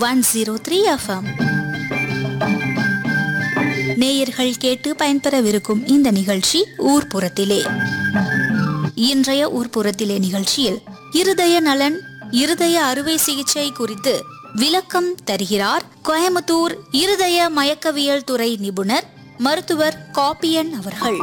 one zero three FM நேயர்கள் கேட்டு பயன்பெறவிருக்கும் இந்த நிகழ்ச்சி ஊர்ப்புறத்திலே இன்றைய ஊர்ப்புறத்திலே நிகழ்ச்சியில் இருதய நலன் இருதய அறுவை சிகிச்சை குறித்து விளக்கம் தருகிறார் கோயம்புத்தூர் இருதய மயக்கவியல் துறை நிபுணர் மருத்துவர் காப்பியன் அவர்கள்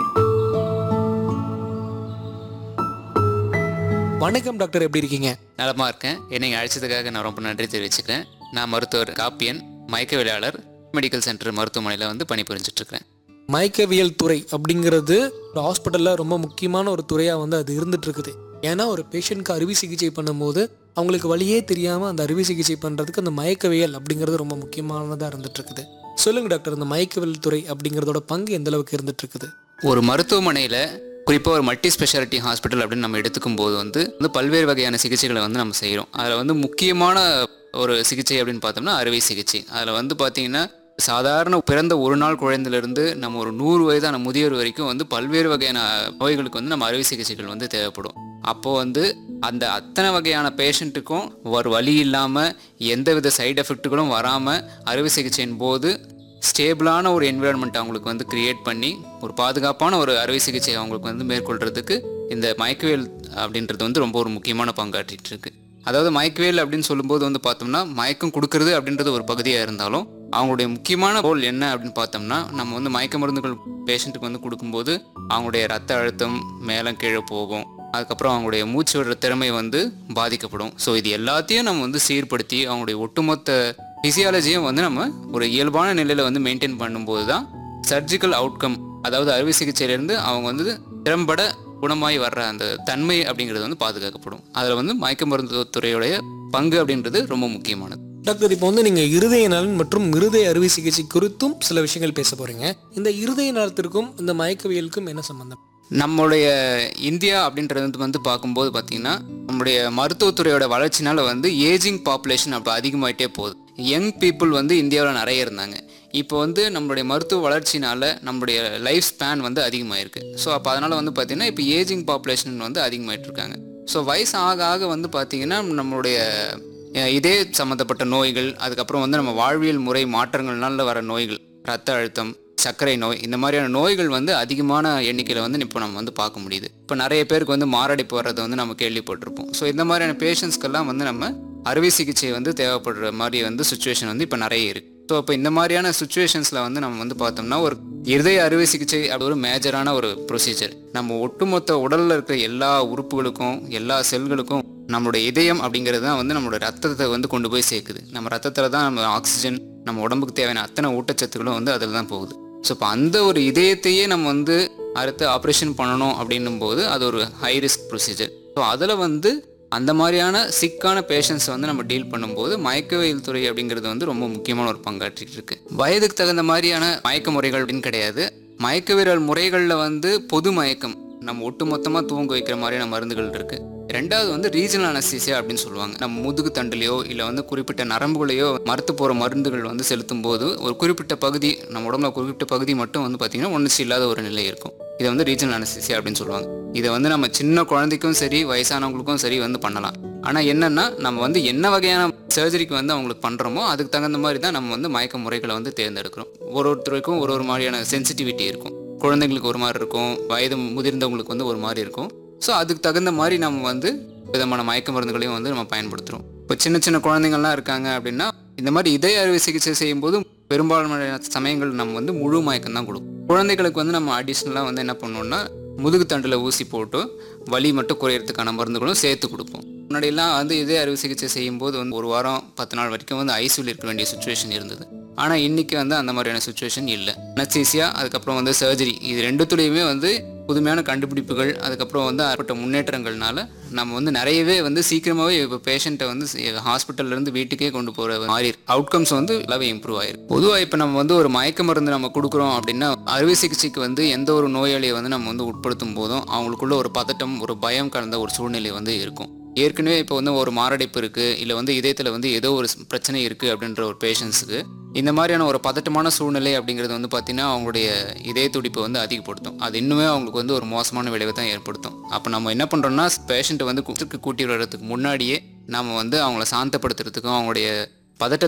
வணக்கம் டாக்டர் எப்படி இருக்கீங்க நலமா இருக்கேன் என்னை அழைச்சதுக்காக நான் ரொம்ப நன்றி தெரிவிச்சுக்கிறேன் நான் மருத்துவர் காப்பியன் மயக்கவியலாளர் மெடிக்கல் சென்டர் மருத்துவமனையில் வந்து பணிபுரிஞ்சிட்டு இருக்கிறேன் மயக்கவியல் துறை அப்படிங்கிறது ஒரு ஹாஸ்பிட்டலில் ரொம்ப முக்கியமான ஒரு துறையாக வந்து அது இருந்துட்டு இருக்குது ஏன்னா ஒரு பேஷண்ட்க்கு அறுவை சிகிச்சை பண்ணும்போது அவங்களுக்கு வழியே தெரியாமல் அந்த அறுவை சிகிச்சை பண்ணுறதுக்கு அந்த மயக்கவியல் அப்படிங்கிறது ரொம்ப முக்கியமானதாக இருந்துட்டு இருக்குது சொல்லுங்க டாக்டர் இந்த மயக்கவியல் துறை அப்படிங்கிறதோட பங்கு எந்த அளவுக்கு இருந்துட்டு இருக்குது ஒரு மருத்துவமனையில் குறிப்பாக ஒரு மல்டி ஸ்பெஷாலிட்டி ஹாஸ்பிட்டல் அப்படின்னு நம்ம எடுத்துக்கும் போது வந்து வந்து பல்வேறு வகையான சிகிச்சைகளை வந்து நம்ம செய்கிறோம் அதில் வந்து முக்கியமான ஒரு சிகிச்சை அப்படின்னு பார்த்தோம்னா அறுவை சிகிச்சை அதில் வந்து பார்த்தீங்கன்னா சாதாரண பிறந்த ஒரு நாள் குழந்தையிலிருந்து நம்ம ஒரு நூறு வயதான முதியோர் வரைக்கும் வந்து பல்வேறு வகையான நோய்களுக்கு வந்து நம்ம அறுவை சிகிச்சைகள் வந்து தேவைப்படும் அப்போ வந்து அந்த அத்தனை வகையான பேஷண்ட்டுக்கும் ஒரு வலி இல்லாமல் எந்தவித சைடு எஃபெக்ட்டுகளும் வராமல் அறுவை சிகிச்சையின் போது ஸ்டேபிளான ஒரு என்விரான்மெண்ட் அவங்களுக்கு வந்து கிரியேட் பண்ணி ஒரு பாதுகாப்பான ஒரு அறுவை சிகிச்சை அவங்களுக்கு வந்து மேற்கொள்றதுக்கு இந்த மயக்கவியல் அப்படின்றது வந்து ரொம்ப ஒரு முக்கியமான பங்காற்றிட்டு இருக்கு அதாவது மயக்கவியல் அப்படின்னு சொல்லும்போது வந்து பார்த்தோம்னா மயக்கம் கொடுக்கறது அப்படின்றது ஒரு பகுதியாக இருந்தாலும் அவங்களுடைய முக்கியமான ரோல் என்ன அப்படின்னு பார்த்தோம்னா நம்ம வந்து மயக்க மருந்துகள் பேஷண்ட்டுக்கு வந்து கொடுக்கும்போது அவங்களுடைய ரத்த அழுத்தம் மேலே கீழே போகும் அதுக்கப்புறம் அவங்களுடைய மூச்சு விடுற திறமை வந்து பாதிக்கப்படும் ஸோ இது எல்லாத்தையும் நம்ம வந்து சீர்படுத்தி அவங்களுடைய ஒட்டுமொத்த ஃபிசியாலஜியும் வந்து நம்ம ஒரு இயல்பான நிலையில் வந்து மெயின்டைன் பண்ணும்போது தான் சர்ஜிக்கல் அவுட்கம் அதாவது அறுவை சிகிச்சையிலேருந்து அவங்க வந்து திறம்பட குணமாய் வர்ற அந்த தன்மை அப்படிங்கிறது வந்து பாதுகாக்கப்படும் அதில் வந்து மயக்க மருந்து துறையுடைய பங்கு அப்படின்றது ரொம்ப முக்கியமானது டாக்டர் இப்போ வந்து நீங்கள் இருதய நலன் மற்றும் இருதய அறுவை சிகிச்சை குறித்தும் சில விஷயங்கள் பேச போறீங்க இந்த இருதய நலத்திற்கும் இந்த மயக்கவியலுக்கும் என்ன சம்பந்தம் நம்மளுடைய இந்தியா அப்படின்றது வந்து பார்க்கும்போது பார்த்தீங்கன்னா நம்முடைய மருத்துவத்துறையோட வளர்ச்சினால வந்து ஏஜிங் பாப்புலேஷன் அப்போ அதிகமாயிட்டே போகுது யங் பீப்புள் வந்து இந்தியாவில் நிறைய இருந்தாங்க இப்போ வந்து நம்மளுடைய மருத்துவ வளர்ச்சினால நம்மளுடைய லைஃப் ஸ்பேன் வந்து அதிகமாயிருக்கு ஸோ அப்போ அதனால் வந்து பார்த்திங்கன்னா இப்போ ஏஜிங் பாப்புலேஷன் வந்து அதிகமாயிட்டு இருக்காங்க ஸோ வயசு ஆக ஆக வந்து பார்த்திங்கன்னா நம்மளுடைய அஹ், இதே சம்மந்தப்பட்ட நோய்கள் அதுக்கப்புறம் வந்து நம்ம வாழ்வியல் முறை மாற்றங்கள்னால வர நோய்கள் ரத்த அழுத்தம் சர்க்கரை நோய் இந்த மாதிரியான நோய்கள் வந்து அதிகமான எண்ணிக்கையில் வந்து இப்போ நம்ம வந்து பார்க்க முடியுது இப்போ நிறைய பேருக்கு வந்து மாரடைப்பு வர்றதை வந்து நம்ம கேள்விப்பட்டிருப்போம் ஸோ இந்த மாதிரியான பேஷண்ட்ஸ்க்கெல்லாம் வந்து நம்ம அறுவை சிகிச்சை வந்து தேவைப்படுற மாதிரி வந்து சுச்சுவேஷன் வந்து இப்போ நிறைய இருக்கு ஸோ இப்போ இந்த மாதிரியான சுச்சுவேஷன்ஸில் வந்து நம்ம வந்து பார்த்தோம்னா ஒரு இருதய அறுவை சிகிச்சை அது ஒரு மேஜரான ஒரு ப்ரொசீஜர் நம்ம ஒட்டுமொத்த உடலில் இருக்கிற எல்லா உறுப்புகளுக்கும் எல்லா செல்களுக்கும் நம்மளுடைய இதயம் அப்படிங்கிறது தான் வந்து நம்மளோட ரத்தத்தை வந்து கொண்டு போய் சேர்க்குது நம்ம ரத்தத்தில் தான் நம்ம ஆக்சிஜன் நம்ம உடம்புக்கு தேவையான அத்தனை ஊட்டச்சத்துக்களும் வந்து அதில் தான் போகுது ஸோ இப்போ அந்த ஒரு இதயத்தையே நம்ம வந்து அடுத்து ஆப்ரேஷன் பண்ணணும் அப்படின்னும் போது அது ஒரு ஹை ரிஸ்க் ப்ரொசீஜர் ஸோ அதில் வந்து அந்த மாதிரியான சிக்கான பேஷண்ட்ஸை வந்து நம்ம டீல் பண்ணும்போது மயக்கவியல் துறை அப்படிங்கிறது வந்து ரொம்ப முக்கியமான ஒரு பங்காற்றிட்டு இருக்கு வயதுக்கு தகுந்த மாதிரியான மயக்க முறைகள் அப்படின்னு கிடையாது மயக்கவியல் முறைகளில் வந்து பொது மயக்கம் நம்ம ஒட்டுமொத்தமாக தூங்க வைக்கிற மாதிரியான மருந்துகள் இருக்கு ரெண்டாவது வந்து ரீஜனல் அனஸ்தீசியா அப்படின்னு சொல்லுவாங்க நம்ம முதுகு தண்டுலையோ இல்லை வந்து குறிப்பிட்ட நரம்புகளையோ மறுத்து போகிற மருந்துகள் வந்து செலுத்தும் போது ஒரு குறிப்பிட்ட பகுதி நம்ம உடம்புல குறிப்பிட்ட பகுதி மட்டும் வந்து பார்த்திங்கன்னா ஒன்றுச்சு இல்லாத ஒரு நிலை இருக்கும் இதை வந்து ரீஜனல் அனஸ்தீசியா அப்படின்னு சொல்லுவாங்க இதை வந்து நம்ம சின்ன குழந்தைக்கும் சரி வயசானவங்களுக்கும் சரி வந்து பண்ணலாம் ஆனால் என்னன்னா நம்ம வந்து என்ன வகையான சர்ஜரிக்கு வந்து அவங்களுக்கு பண்ணுறோமோ அதுக்கு தகுந்த மாதிரி தான் நம்ம வந்து மயக்க முறைகளை வந்து தேர்ந்தெடுக்கிறோம் ஒரு ஒருத்தருக்கும் ஒரு ஒரு மாதிரியான சென்சிட்டிவிட்டி இருக்கும் குழந்தைங்களுக்கு ஒரு மாதிரி இருக்கும் வயது முதிர்ந்தவங்களுக்கு வந்து ஒரு மாதிரி இருக்கும் ஸோ அதுக்கு தகுந்த மாதிரி நம்ம வந்து விதமான மயக்க மருந்துகளையும் வந்து நம்ம பயன்படுத்துகிறோம் இப்போ சின்ன சின்ன குழந்தைங்கள்லாம் இருக்காங்க அப்படின்னா இந்த மாதிரி இதய அறுவை சிகிச்சை செய்யும்போது பெரும்பாலான சமயங்கள் நம்ம வந்து முழு மயக்கம் தான் கொடுக்கும் குழந்தைகளுக்கு வந்து நம்ம அடிஷ்னலாக வந்து என்ன பண்ணோம்னா முதுகு தண்டில் ஊசி போட்டு வலி மட்டும் குறையறதுக்கான மருந்துகளும் சேர்த்து கொடுப்போம் முன்னாடியெல்லாம் வந்து இதய அறுவை சிகிச்சை செய்யும்போது வந்து ஒரு வாரம் பத்து நாள் வரைக்கும் வந்து ஐசியூவில் இருக்க வேண்டிய சுச்சுவேஷன் இருந்தது ஆனால் இன்னைக்கு வந்து அந்த மாதிரியான சுச்சுவேஷன் இல்லை அனஸ்தீசியா அதுக்கப்புறம் வந்து சர்ஜரி இது ரெண்டுத்துலேயுமே வந்து புதுமையான கண்டுபிடிப்புகள் அதுக்கப்புறம் வந்து ஏற்பட்ட முன்னேற்றங்கள்னால நம்ம வந்து நிறையவே வந்து சீக்கிரமாகவே இப்போ பேஷண்ட்டை வந்து ஹாஸ்பிட்டல்ல இருந்து வீட்டுக்கே கொண்டு போகிற மாதிரி அவுட்கம்ஸ் வந்து நல்லாவே இம்ப்ரூவ் ஆயிருக்கு பொதுவாக இப்போ நம்ம வந்து ஒரு மயக்க மருந்து நம்ம கொடுக்குறோம் அப்படின்னா அறுவை சிகிச்சைக்கு வந்து எந்த ஒரு நோயாளியை வந்து நம்ம வந்து உட்படுத்தும் போதும் அவங்களுக்குள்ள ஒரு பதட்டம் ஒரு பயம் கலந்த ஒரு சூழ்நிலை வந்து இருக்கும் ஏற்கனவே இப்போ வந்து ஒரு மாரடைப்பு இருக்குது இல்லை வந்து இதயத்தில் வந்து ஏதோ ஒரு பிரச்சனை இருக்குது அப்படின்ற ஒரு பேஷண்ட்ஸுக்கு இந்த மாதிரியான ஒரு பதட்டமான சூழ்நிலை அப்படிங்கிறது வந்து பார்த்திங்கன்னா அவங்களுடைய இதய துடிப்பை வந்து அதிகப்படுத்தும் அது இன்னுமே அவங்களுக்கு வந்து ஒரு மோசமான விளைவை தான் ஏற்படுத்தும் அப்போ நம்ம என்ன பண்ணுறோம்னா பேஷண்ட்டை வந்து கூட்டிட்டு கூட்டி வர்றதுக்கு முன்னாடியே நம்ம வந்து அவங்கள சாந்தப்படுத்துறதுக்கும் அவங்களுடைய பதட்ட